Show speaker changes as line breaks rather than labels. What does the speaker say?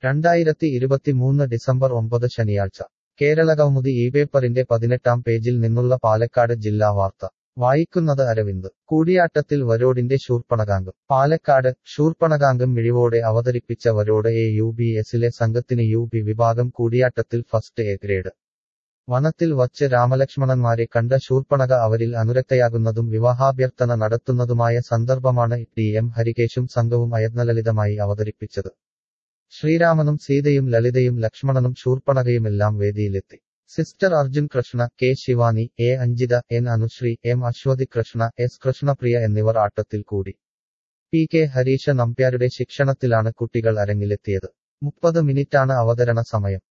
രണ്ടായിരത്തി ഇരുപത്തിമൂന്ന് ഡിസംബർ ഒമ്പത് ശനിയാഴ്ച കേരളകൗമുദി ഈ പേപ്പറിന്റെ പതിനെട്ടാം പേജിൽ നിന്നുള്ള പാലക്കാട് ജില്ലാ വാർത്ത വായിക്കുന്നത് അരവിന്ദ് കൂടിയാട്ടത്തിൽ വരോടിന്റെ ശൂർപ്പണകാങ്കം പാലക്കാട് ശൂർപ്പണകാങ്കം മിഴിവോടെ അവതരിപ്പിച്ച വരോട് എ യു ബി എസിലെ സംഘത്തിന് യു ബി വിഭാഗം കൂടിയാട്ടത്തിൽ ഫസ്റ്റ് എ ഗ്രേഡ് വനത്തിൽ വച്ച് രാമലക്ഷ്മണന്മാരെ കണ്ട ശൂർപ്പണക അവരിൽ അനുരക്തയാകുന്നതും വിവാഹാഭ്യർത്ഥന നടത്തുന്നതുമായ സന്ദർഭമാണ് ടി എം ഹരികേശും സംഘവും അയത്നലളിതമായി അവതരിപ്പിച്ചത് ശ്രീരാമനും സീതയും ലളിതയും ലക്ഷ്മണനും ശൂർപ്പണകയുമെല്ലാം വേദിയിലെത്തി sister Arjun Krishna K Shivani A Anjitha N Anusree M Aswathy Krishna S Krishnapriya എന്നിവർ ആട്ടത്തിൽ കൂടി പി കെ ഹരീഷ നമ്പ്യാരുടെ ശിക്ഷണത്തിലാണ് കുട്ടികൾ അരങ്ങിലെത്തിയത് മുപ്പത് മിനിറ്റാണ് അവതരണ സമയം